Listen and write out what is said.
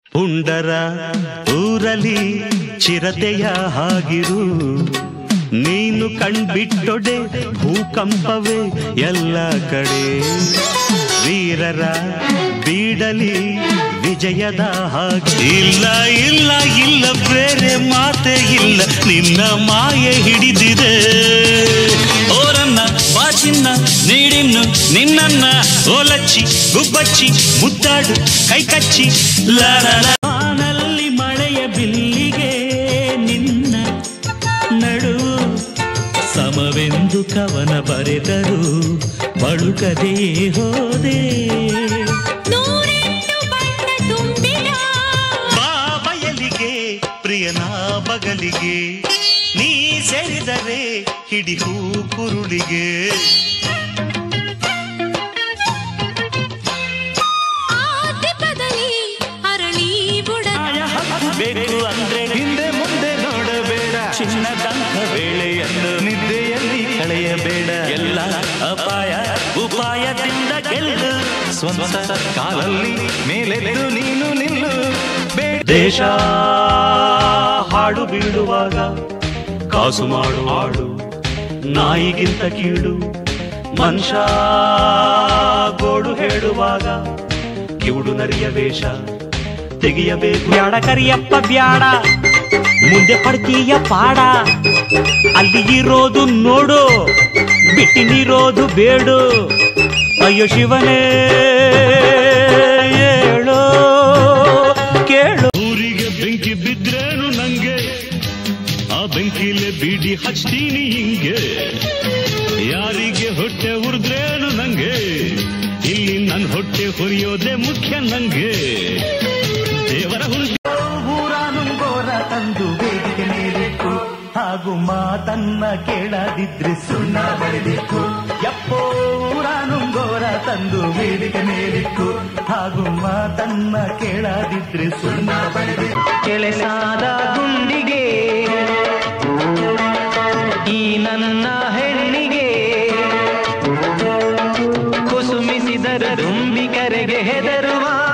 ಪುಂಡರ ಊರಲಿ ಚಿರತೆಯ ಹಾಗಿರು ನೀನು ಕಣ್ಬಿಟ್ಟೊಡೆ ಭೂಕಂಪವೇ ಎಲ್ಲ ಕಡೆ ವೀರರ ಬೀಡಲಿ ವಿಜಯದ ಹಾಗೆ ಇಲ್ಲ ಇಲ್ಲ ಇಲ್ಲ ಬೇರೆ ಮಾತೆ ಇಲ್ಲ ನಿನ್ನ ಮಾಯೆ ಹಿಡಿದಿದೆ ಓರನ್ನ ಬಾಚಿನ್ನ ನೀಡಿನ್ನು ನಿನ್ನನ್ನ ಓಲಚ್ಚಿ ಗುಬ್ಬಚ್ಚಿ ಮುದ್ದಾಡು ಕೈ ಕಚ್ಚಿ ಲಾನಲ್ಲಿ ಮಳೆಯ ಬಿಲ್ಲಿಗೆ ನಿನ್ನ ನಡುವು ಸಮವೆಂದು ಕವನ ಬರೆದರು ಬಳುಕದೇ ಹೋದೆ ನೂರೆಂಟು ಬಣ್ಣ ತುಂಬಿದ ಬಾಬಯಲಿಗೆ ಪ್ರಿಯನ ಬಗಲಿಗೆ ನೀ ಸೇರಿದರೆ ಹಿಡಿಹೂ ಕುರುಳಿಗೆ ಆ ದೀಪದಲ್ಲಿ ಅರಳಿ ಬುಡ ಬೇಕು ಅಂದ್ರೆ ಹಿಂದೆ ಮುಂದೆ ನೋಡಬೇಡ ಚಿನ್ನದಂತ ವೇಳೆಯನ್ನು ನಿದ್ದೆಯಲ್ಲಿ ಕಳೆಯಬೇಡ ಎಲ್ಲ ಅಪಾಯ ಉಪಾಯದಿಂದ ಗೆಲ್ಲು ಸ್ವಂತ ಕಾಲಲ್ಲಿ ಮೇಲೆದ್ದು ನೀನು ನಿಲ್ಲು ಬೇಡ ದೇಶ ಹಾಡು ಬೀಳುವಾಗ ಕಾಸು ಮಾಡು ಹಾಡು ನಾಯಿಗಿಂತ ಕೀಳು ಮನುಷ್ಯ ಗೋಡು ಹೇಳುವಾಗ ಕಿವುಡು ನರಿಯ ವೇಷ ತೆಗೆಯಬೇಕು ಬ್ಯಾಡ ಕರಿಯಪ್ಪ ಬ್ಯಾಡ ಮುಂದೆ ಪಡ್ತೀಯ ಪಾಡ ಅಲ್ಲಿ ಇರೋದು ನೋಡು ಬಿಟ್ಟಿನಿರೋದು ಬೇಡು ಅಯ್ಯೋ ಶಿವನೇ ಹೇಳೋ ಕೇಳು ಊರಿಗೆ ಬೆಂಕಿ ಬಿದ್ರೇನು ನಂಗೆ ಆ ಬೆಂಕಿಲೆ ಬೀಡಿ ಹಚ್ತೀನಿ ಹಿಂಗೆ ಯಾರಿಗೆ ಹೊಟ್ಟೆ ಉರಿದ್ರೇನು ನಂಗೆ ಇಲ್ಲಿ ನನ್ನ ಹೊಟ್ಟೆ ಹೊರಿಯೋದೇ ಮುಖ್ಯ ನಂಗೆ ದೇವರ ಹುಂಡಿ ಊರಾನುಂಗೋರ ತಂದು ವೇದಿಕೆ ಮೇಲಿಟ್ಟು ಹಾಗೂ ಮಾತನ್ನ ಕೇಳದಿದ್ರೆ ಸುಣ್ಣ ಬಳಿದಿತ್ತು ಎಪ್ಪೋ ಊರಾನುಂಗೋರ ತಂದು ವೇದಿಕೆ ಮೇಲಿಟ್ಟು ಹಾಗೂ ಮಾತನ್ನ ಕೇಳದಿದ್ರೆ ಸುಣ್ಣ ಬಳಿದಿತ್ತು ಕೆಲಸಾದ ಗುಂಡಿಗೆ ಈ ನನ್ನ ಹೆಣ್ಣಿಗೆ ಕುಸುಮಿಸಿದರ ದುಂಬಿ ಕರೆಗೆ ಹೆದರುವ